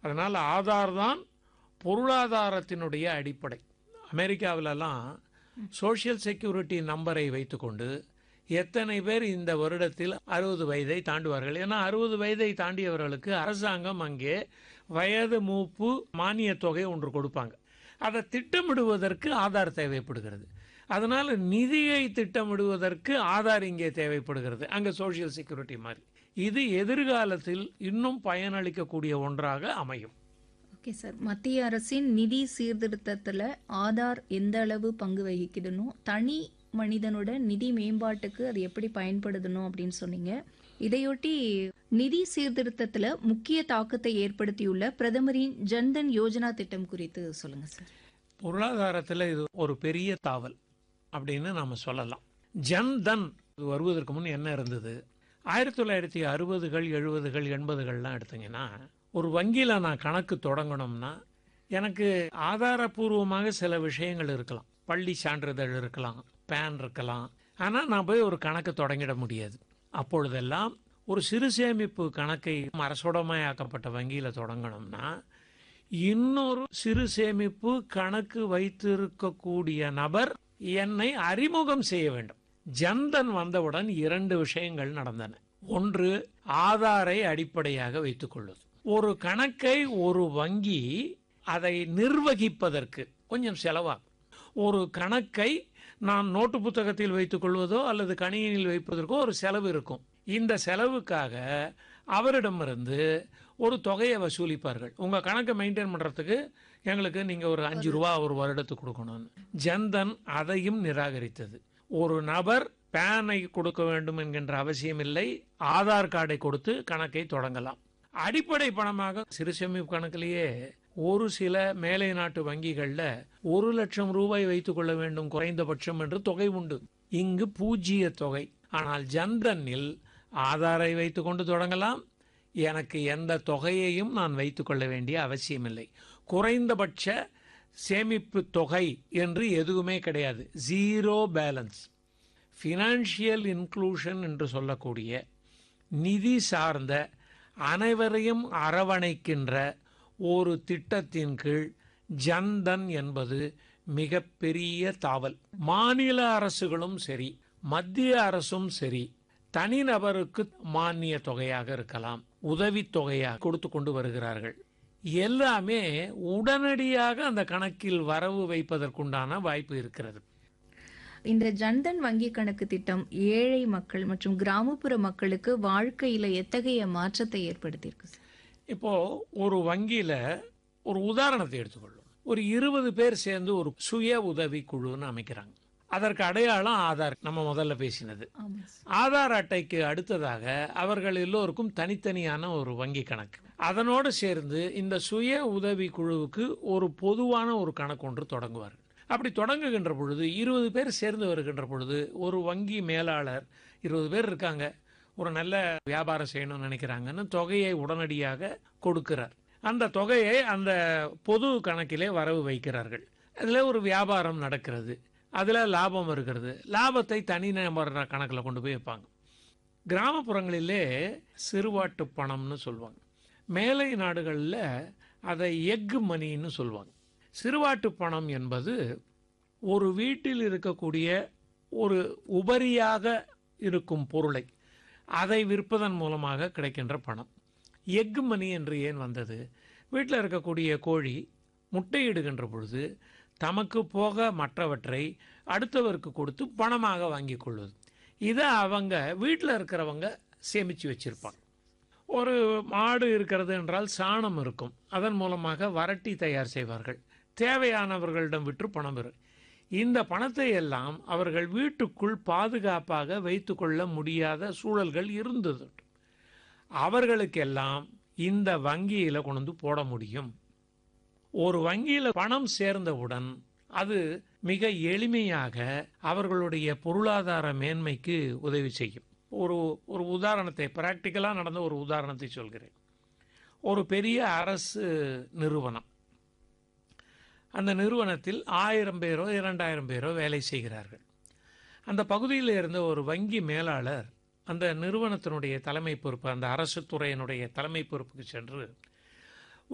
அதனால் ஆதார் தான் பொருளாதாரத்தினுடைய அடிப்படை அமெரிக்காவிலலாம் சோஷியல் செக்யூரிட்டி நம்பரை வைத்துக்கொண்டு எத்தனை பேர் இந்த வருடத்தில் அறுபது வயதை தாண்டுவார்கள் ஏன்னா அறுபது வயதை தாண்டியவர்களுக்கு அரசாங்கம் அங்கே வயது மூப்பு மானிய தொகை ஒன்று கொடுப்பாங்க அதை திட்டமிடுவதற்கு ஆதார் தேவைப்படுகிறது அதனால நிதியை திட்டமிடுவதற்கு ஆதார் இங்கே தேவைப்படுகிறது அங்கே சோஷியல் செக்யூரிட்டி மாதிரி இது எதிர்காலத்தில் இன்னும் பயனளிக்கக்கூடிய ஒன்றாக அமையும் ஓகே சார் மத்திய அரசின் நிதி சீர்திருத்தத்துல ஆதார் எந்த அளவு பங்கு வகிக்குதுன்னு தனி மனிதனோட நிதி மேம்பாட்டுக்கு அது எப்படி பயன்படுத்தணும் அப்படின்னு சொன்னீங்க இதையொட்டி நிதி சீர்திருத்தத்துல முக்கிய தாக்கத்தை ஏற்படுத்தியுள்ள பிரதமரின் ஜன்தன் யோஜனா திட்டம் குறித்து சொல்லுங்க சார் பொருளாதாரத்தில் இது ஒரு பெரிய தாவல் அப்படின்னு நாம சொல்லலாம் ஜன்தன் இது வருவதற்கு முன் என்ன இருந்தது ஆயிரத்தி தொள்ளாயிரத்தி அறுபதுகள் எழுபதுகள் எண்பதுகள்லாம் எடுத்தீங்கன்னா ஒரு வங்கியில் நான் கணக்கு தொடங்கணும்னா எனக்கு ஆதாரபூர்வமாக சில விஷயங்கள் இருக்கலாம் பள்ளி சான்றிதழ் இருக்கலாம் பேன் இருக்கலாம் ஆனால் நான் போய் ஒரு கணக்கு தொடங்கிட முடியாது அப்பொழுதெல்லாம் ஒரு சிறு சேமிப்பு கணக்கை அரசுடமையாக்கப்பட்ட வங்கியில் தொடங்கணும்னா இன்னொரு சிறு சேமிப்பு கணக்கு வைத்திருக்கக்கூடிய நபர் என்னை அறிமுகம் செய்ய வேண்டும் ஜன்தன் வந்தவுடன் இரண்டு விஷயங்கள் நடந்தன ஒன்று ஆதாரை அடிப்படையாக வைத்துக் கொள்வது ஒரு கணக்கை ஒரு வங்கி அதை நிர்வகிப்பதற்கு கொஞ்சம் செலவாகும் ஒரு கணக்கை நான் நோட்டு புத்தகத்தில் வைத்துக் கொள்வதோ அல்லது கணினியில் வைப்பதற்கோ ஒரு செலவு இருக்கும் இந்த செலவுக்காக அவரிடமிருந்து ஒரு தொகையை வசூலிப்பார்கள் உங்க கணக்கை மெயின்டைன் பண்றதுக்கு எங்களுக்கு நீங்க ஒரு அஞ்சு ரூபா ஒரு வருடத்துக்கு கொடுக்கணும்னு ஜன்தன் அதையும் நிராகரித்தது ஒரு நபர் பேனை கொடுக்க வேண்டும் என்கின்ற அவசியம் இல்லை ஆதார் கார்டை கொடுத்து கணக்கை தொடங்கலாம் அடிப்படை பணமாக சிறு சேமிப்பு கணக்கிலேயே ஒரு சில மேலை நாட்டு வங்கிகள்ல ஒரு லட்சம் ரூபாய் வைத்துக் கொள்ள வேண்டும் குறைந்தபட்சம் என்று தொகை உண்டு இங்கு பூஜ்ஜிய தொகை ஆனால் ஜன்தனில் ஆதாரை வைத்துக் கொண்டு தொடங்கலாம் எனக்கு எந்த தொகையையும் நான் வைத்துக் கொள்ள வேண்டிய அவசியமில்லை குறைந்தபட்ச சேமிப்பு தொகை என்று எதுவுமே கிடையாது ஜீரோ பேலன்ஸ் ஃபினான்ஷியல் இன்க்ளூஷன் என்று சொல்லக்கூடிய நிதி சார்ந்த அனைவரையும் அரவணைக்கின்ற ஒரு திட்டத்தின் கீழ் ஜன்தன் என்பது மிகப்பெரிய தாவல் மாநில அரசுகளும் சரி மத்திய அரசும் சரி தனிநபருக்கு மானிய தொகையாக இருக்கலாம் உதவித் தொகையாக கொடுத்து கொண்டு வருகிறார்கள் எல்லாமே உடனடியாக அந்த கணக்கில் வரவு வைப்பதற்குண்டான வாய்ப்பு இருக்கிறது இந்த ஜன்தன் வங்கி கணக்கு திட்டம் ஏழை மக்கள் மற்றும் கிராமப்புற மக்களுக்கு வாழ்க்கையில எத்தகைய மாற்றத்தை ஏற்படுத்தியிருக்கு சார் இப்போ ஒரு வங்கியில ஒரு உதாரணத்தை எடுத்துக்கொள்ளும் ஒரு இருபது பேர் சேர்ந்து ஒரு சுய உதவி குழுன்னு அமைக்கிறாங்க அதற்கு அடையாளம் ஆதார் நம்ம முதல்ல பேசினது ஆமா சார் ஆதார் அட்டைக்கு அடுத்ததாக அவர்கள் எல்லோருக்கும் தனித்தனியான ஒரு வங்கி கணக்கு அதனோடு சேர்ந்து இந்த சுய உதவி குழுவுக்கு ஒரு பொதுவான ஒரு கணக்கு ஒன்று தொடங்குவார்கள் அப்படி தொடங்குகின்ற பொழுது இருபது பேர் சேர்ந்து வருகின்ற பொழுது ஒரு வங்கி மேலாளர் இருபது பேர் இருக்காங்க ஒரு நல்ல வியாபாரம் செய்யணும்னு நினைக்கிறாங்கன்னு தொகையை உடனடியாக கொடுக்கிறார் அந்த தொகையை அந்த பொது கணக்கிலே வரவு வைக்கிறார்கள் அதில் ஒரு வியாபாரம் நடக்கிறது அதில் லாபம் இருக்கிறது லாபத்தை தனிநபர் கணக்கில் கொண்டு போய் வைப்பாங்க கிராமப்புறங்களிலே சிறுவாட்டு பணம்னு சொல்லுவாங்க மேலை நாடுகளில் அதை எக் மணின்னு சொல்லுவாங்க சிறுவாட்டு பணம் என்பது ஒரு வீட்டில் இருக்கக்கூடிய ஒரு உபரியாக இருக்கும் பொருளை அதை விற்பதன் மூலமாக கிடைக்கின்ற பணம் எக் மணி என்று ஏன் வந்தது வீட்டில் இருக்கக்கூடிய கோழி முட்டையிடுகின்ற பொழுது தமக்கு போக மற்றவற்றை அடுத்தவருக்கு கொடுத்து பணமாக வாங்கி கொள்வது இதை அவங்க வீட்டில் இருக்கிறவங்க சேமித்து வச்சிருப்பாங்க ஒரு மாடு இருக்கிறது என்றால் சாணம் இருக்கும் அதன் மூலமாக வரட்டி தயார் செய்வார்கள் தேவையானவர்களிடம் விற்று பணம் பெறும் இந்த பணத்தை எல்லாம் அவர்கள் வீட்டுக்குள் பாதுகாப்பாக வைத்துக்கொள்ள முடியாத சூழல்கள் இருந்தது அவர்களுக்கெல்லாம் இந்த வங்கியில கொண்டு வந்து போட முடியும் ஒரு வங்கியில பணம் சேர்ந்தவுடன் அது மிக எளிமையாக அவர்களுடைய பொருளாதார மேன்மைக்கு உதவி செய்யும் ஒரு ஒரு உதாரணத்தை பிராக்டிக்கலாக நடந்த ஒரு உதாரணத்தை சொல்கிறேன் ஒரு பெரிய அரசு நிறுவனம் அந்த நிறுவனத்தில் ஆயிரம் பேரோ இரண்டாயிரம் பேரோ வேலை செய்கிறார்கள் அந்த பகுதியில் இருந்த ஒரு வங்கி மேலாளர் அந்த நிறுவனத்தினுடைய தலைமை பொறுப்பு அந்த அரசு துறையினுடைய தலைமை பொறுப்புக்கு சென்று